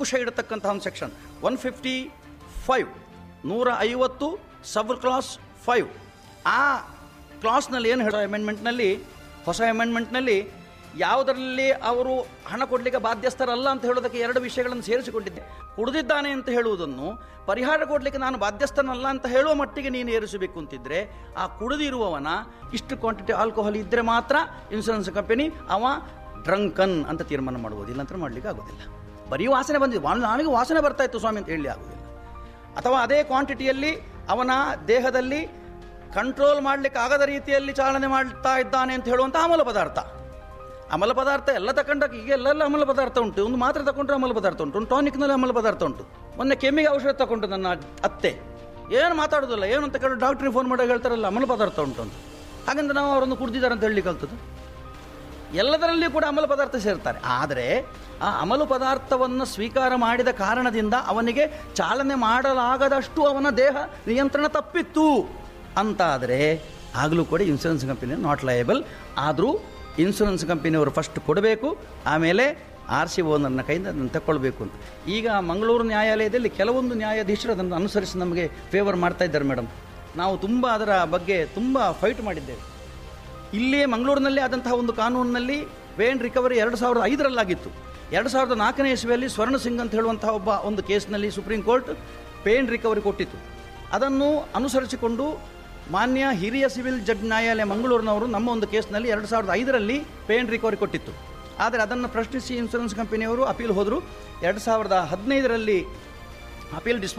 ಅಂಕುಶ ಇಡತಕ್ಕಂತಹ ಒಂದು section one fifty five ನೂರ ಐವತ್ತು ಸಬ್ ಕ್ಲಾಸ್ ಫೈವ್ ಆ ಕ್ಲಾಸ್ನಲ್ಲಿ ಏನು ಹೇಳೋ ಅಮೆಂಡ್ಮೆಂಟ್ನಲ್ಲಿ ಹೊಸ ಅಮೆಂಡ್ಮೆಂಟ್ನಲ್ಲಿ ಯಾವುದರಲ್ಲಿ ಅವರು ಹಣ ಕೊಡಲಿಕ್ಕೆ ಬಾಧ್ಯಸ್ಥರಲ್ಲ ಅಂತ ಹೇಳೋದಕ್ಕೆ ಎರಡು ವಿಷಯಗಳನ್ನು ಸೇರಿಸಿಕೊಂಡಿದ್ದೆ ಕುಡಿದಿದ್ದಾನೆ ಅಂತ ಹೇಳುವುದನ್ನು ಪರಿಹಾರ ಕೊಡಲಿಕ್ಕೆ ನಾನು ಬಾಧ್ಯಸ್ಥನಲ್ಲ ಅಂತ ಹೇಳುವ ಮಟ್ಟಿಗೆ ನೀನು ಏರಿಸಬೇಕು ಅಂತಿದ್ರೆ ಆ ಕುಡಿದಿರುವವನ ಇಷ್ಟು ಕ್ವಾಂಟಿಟಿ ಆಲ್ಕೋಹಾಲ್ ಇದ್ದರೆ ಮಾತ್ರ ಇನ್ಶೂರೆನ್ಸ್ ಕಂಪನಿ ಅವ ಡ್ರಂಕನ್ ಅಂತ ತೀರ್ಮಾನ ಮಾಡ್ಬೋದು ಇಲ್ಲಾಂದ್ರೆ ಮಾಡಲಿಕ್ಕೆ ಆಗೋದಿಲ್ಲ ಬರೀ ವಾಸನೆ ಬಂದಿದೆ ವಾ- ನನಗೆ ವಾಸನೆ ಬರ್ತಾ ಇತ್ತು ಸ್ವಾಮಿ ಅಂತ ಹೇಳಿ ಆಗೋದಿಲ್ಲ ಅಥವಾ ಅದೇ ಕ್ವಾಂಟಿಟಿಯಲ್ಲಿ ಅವನ ದೇಹದಲ್ಲಿ ಕಂಟ್ರೋಲ್ ಮಾಡಲಿಕ್ಕೆ ಆಗದ ರೀತಿಯಲ್ಲಿ ಚಾಲನೆ ಮಾಡ್ತಾ ಇದ್ದಾನೆ ಅಂತ ಹೇಳುವಂಥ ಅಮಲ ಪದಾರ್ಥ ಅಮಲ ಪದಾರ್ಥ ಎಲ್ಲ ತಗೊಂಡಾಗ ಈಗ ಎಲ್ಲೆಲ್ಲ ಅಮಲ ಪದಾರ್ಥ ಉಂಟು ಒಂದು ಮಾತ್ರೆ ತಗೊಂಡ್ರೆ ಅಮಲ ಪದಾರ್ಥ ಉಂಟು ಒಂದು ಟಾನಿಕ್ನಲ್ಲಿ ಅಮಲ ಪದಾರ್ಥ ಉಂಟು ಮೊನ್ನೆ ಕೆಮ್ಮಿಗೆ ಔಷಧ ತಗೊಂಡು ನನ್ನ ಅತ್ತೆ ಏನು ಮಾತಾಡೋದಿಲ್ಲ ಏನು ಅಂತ ಕೇಳಿ ಡಾಕ್ಟ್ರಿಗೆ ಫೋನ್ ಮಾಡಿ ಹೇಳ್ತಾರಲ್ಲ ಅಮಲ ಪದಾರ್ಥ ಉಂಟು ಅಂತ ಹಾಗಂದ್ರೆ ನಾವು ಅವರನ್ನು ಕುಡ್ದಿದ್ದಾರೆ ಅಂತ ಹೇಳಿ ಕಲ್ತದ್ದು ಎಲ್ಲದರಲ್ಲಿಯೂ ಕೂಡ ಅಮಲು ಪದಾರ್ಥ ಸೇರ್ತಾರೆ ಆದರೆ ಆ ಅಮಲು ಪದಾರ್ಥವನ್ನು ಸ್ವೀಕಾರ ಮಾಡಿದ ಕಾರಣದಿಂದ ಅವನಿಗೆ ಚಾಲನೆ ಮಾಡಲಾಗದಷ್ಟು ಅವನ ದೇಹ ನಿಯಂತ್ರಣ ತಪ್ಪಿತ್ತು ಅಂತಾದರೆ ಆಗಲೂ ಕೂಡ ಇನ್ಶೂರೆನ್ಸ್ ಕಂಪನಿ ನಾಟ್ ಲಯಬಲ್ ಆದರೂ ಇನ್ಶೂರೆನ್ಸ್ ಕಂಪನಿಯವರು ಫಸ್ಟ್ ಕೊಡಬೇಕು ಆಮೇಲೆ ಆರ್ ಸಿ ಓನರ್ನ ಕೈಯಿಂದ ಅದನ್ನು ತಗೊಳ್ಬೇಕು ಅಂತ ಈಗ ಮಂಗಳೂರು ನ್ಯಾಯಾಲಯದಲ್ಲಿ ಕೆಲವೊಂದು ನ್ಯಾಯಾಧೀಶರು ಅದನ್ನು ಅನುಸರಿಸಿ ನಮಗೆ ಫೇವರ್ ಮಾಡ್ತಾ ಇದ್ದಾರೆ ಮೇಡಮ್ ನಾವು ತುಂಬ ಅದರ ಬಗ್ಗೆ ತುಂಬ ಫೈಟ್ ಮಾಡಿದ್ದೇವೆ ಇಲ್ಲಿಯೇ ಮಂಗಳೂರಿನಲ್ಲಿ ಆದಂತಹ ಒಂದು ಕಾನೂನಿನಲ್ಲಿ ವೇನ್ ರಿಕವರಿ ಎರಡು ಸಾವಿರದ ಐದರಲ್ಲಾಗಿತ್ತು ಎರಡು ಸಾವಿರದ ನಾಲ್ಕನೇ ಇಸ್ವಿಯಲ್ಲಿ ಸ್ವರ್ಣ ಸಿಂಗ್ ಅಂತ ಹೇಳುವಂತಹ ಒಬ್ಬ ಒಂದು ಕೇಸ್ನಲ್ಲಿ ಸುಪ್ರೀಂ ಕೋರ್ಟ್ ಪೇನ್ ರಿಕವರಿ ಕೊಟ್ಟಿತ್ತು ಅದನ್ನು ಅನುಸರಿಸಿಕೊಂಡು ಮಾನ್ಯ ಹಿರಿಯ ಸಿವಿಲ್ ಜಡ್ ನ್ಯಾಯಾಲಯ ಮಂಗಳೂರಿನವರು ನಮ್ಮ ಒಂದು ಕೇಸ್ನಲ್ಲಿ ಎರಡು ಸಾವಿರದ ಐದರಲ್ಲಿ ಪೇನ್ ರಿಕವರಿ ಕೊಟ್ಟಿತ್ತು ಆದರೆ ಅದನ್ನು ಪ್ರಶ್ನಿಸಿ ಇನ್ಶೂರೆನ್ಸ್ ಕಂಪನಿಯವರು ಅಪೀಲ್ ಹೋದರು ಎರಡು ಸಾವಿರದ ಹದಿನೈದರಲ್ಲಿ ಅಪೀಲ್ ಡಿಸ್ಪೋ